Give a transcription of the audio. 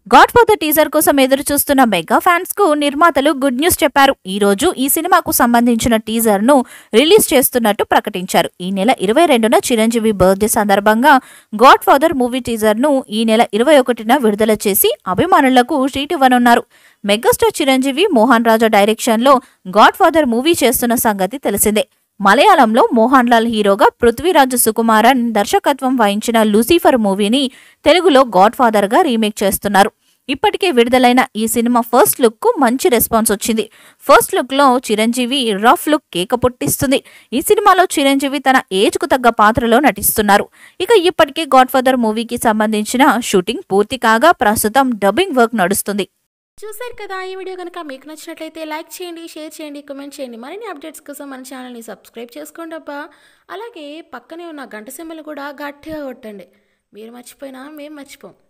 God father teaser కోసం ఎదురు చూస్తున్న మెగా ఫ్యాన్స్ కు నిర్మాతలు గుడ్ న్యూస్ చెప్పారు ఈ రోజు ఈ సినిమాకు సంబంధించిన టీజర్ ను రిలీజ్ చేస్తున్నట్టు ప్రకటించారు ఈ నెల ఇరవై రెండున చిరంజీవి బర్త్డే సందర్భంగా గాడ్ ఫాదర్ మూవీ టీజర్ ను ఈ నెల ఇరవై ఒకటిన విడుదల చేసి అభిమానులకు ట్రీట్ ఇవ్వనున్నారు మెగాస్టార్ చిరంజీవి మోహన్ రాజా డైరెక్షన్ లో గాడ్ ఫాదర్ మూవీ చేస్తున్న సంగతి తెలిసిందే మలయాళంలో మోహన్ లాల్ హీరోగా పృథ్వీరాజ్ సుకుమారన్ దర్శకత్వం వహించిన లూసిఫర్ మూవీని తెలుగులో గాడ్ ఫాదర్ గా రీమేక్ చేస్తున్నారు ఇప్పటికే విడుదలైన ఈ సినిమా ఫస్ట్ లుక్ కు మంచి రెస్పాన్స్ వచ్చింది ఫస్ట్ లుక్ లో చిరంజీవి రఫ్ లుక్ కేక పుట్టిస్తుంది ఈ సినిమాలో చిరంజీవి తన ఏజ్ కు తగ్గ పాత్రలో నటిస్తున్నారు ఇక ఇప్పటికే గాడ్ ఫాదర్ మూవీకి సంబంధించిన షూటింగ్ పూర్తి కాగా ప్రస్తుతం డబ్బింగ్ వర్క్ నడుస్తుంది చూశారు కదా ఈ వీడియో కనుక మీకు నచ్చినట్లయితే లైక్ చేయండి షేర్ చేయండి కామెంట్ చేయండి మరిన్ని అప్డేట్స్ కోసం మన ఛానల్ని సబ్స్క్రైబ్ చేసుకోండి అబ్బా అలాగే పక్కనే ఉన్న గంట సింబల్ కూడా గట్టిగా కొట్టండి మీరు మర్చిపోయినా మేము మర్చిపోం